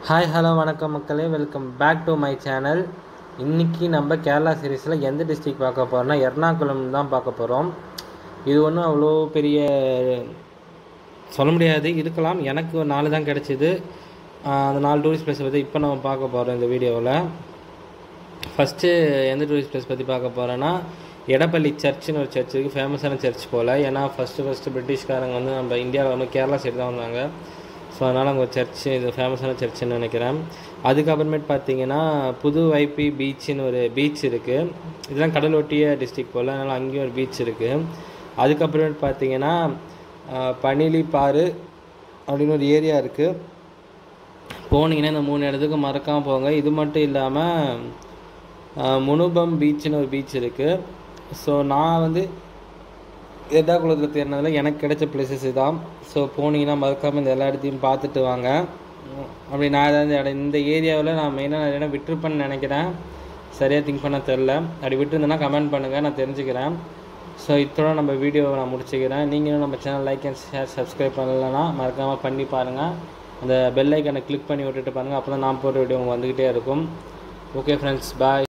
hi hello வணக்கம் மக்களே welcome back to my channel இன்றைக்கி நம்ம கேரளா சீரீஸில் எந்த டிஸ்ட்ரிக் பார்க்க போகிறோம்னா எர்ணாகுளம் தான் பார்க்க போகிறோம் இது ஒன்றும் அவ்வளோ பெரிய சொல்ல முடியாது இருக்கலாம் எனக்கு ஒரு நாலு தான் கிடச்சிது அந்த நாலு டூரிஸ்ட் பிளேஸை பற்றி இப்போ நம்ம பார்க்க போகிறோம் இந்த வீடியோவில் ஃபஸ்ட்டு எந்த டூரிஸ்ட் பிளேஸ் பற்றி பார்க்க போகிறேன்னா எடப்பள்ளி சர்ச்சுன்னு ஒரு சர்ச் இருக்குது ஃபேமஸான சர்ச் போல் ஏன்னா ஃபஸ்ட்டு ஃபஸ்ட்டு பிரிட்டிஷ்காரங்க வந்து நம்ம இந்தியாவில் வந்து கேரளா சைடு தான் வந்தாங்க ஸோ அதனால் அங்கே ஒரு சர்ச்சு இது ஃபேமஸான சர்ச்சுன்னு நினைக்கிறேன் அதுக்கப்புறமேட்டு பார்த்தீங்கன்னா புது வைப்பி பீச்சுன்னு ஒரு பீச் இருக்குது இதெல்லாம் கடல் ஒட்டிய டிஸ்ட்ரிக் போல் அதனால் அங்கேயும் ஒரு பீச் இருக்குது அதுக்கப்புறமேட்டு பார்த்தீங்கன்னா பனிலிப்பாறு அப்படின்னு ஒரு ஏரியா இருக்குது போனீங்கன்னா இந்த மூணு இடத்துக்கு மறக்காமல் போங்க இது மட்டும் இல்லாமல் முனுபம் பீச்சுன்னு ஒரு பீச் இருக்குது ஸோ நான் வந்து எர்ணாகுளத்தில் தேர்னதில் எனக்கு கிடைச்ச பிளேசஸ் இதான் ஸோ போனீங்கன்னா மறக்காமல் இந்த எல்லா இடத்தையும் பார்த்துட்டு வாங்க அப்படி நான் ஏதாவது இடம் இந்த ஏரியாவில் நான் மெயினாக நிறைய இடம் விட்டுருப்பேன்னு நினைக்கிறேன் சரியாக திங்க் பண்ண தெரில அப்படி விட்டுருந்தேன்னா கமெண்ட் பண்ணுங்கள் நான் தெரிஞ்சுக்கிறேன் ஸோ இத்தோட நம்ம வீடியோவை நான் முடிச்சுக்கிறேன் நீங்களும் நம்ம channel like and share subscribe பண்ணலைன்னா மறக்காமல் பண்ணி பாருங்கள் அந்த பெல் ஐக்கனை கிளிக் பண்ணி விட்டுட்டு பாருங்கள் அப்போ தான் நான் போடுற வீடியோ உங்களுக்கு வந்துக்கிட்டே இருக்கும் ஓகே ஃப்ரெண்ட்ஸ் பாய்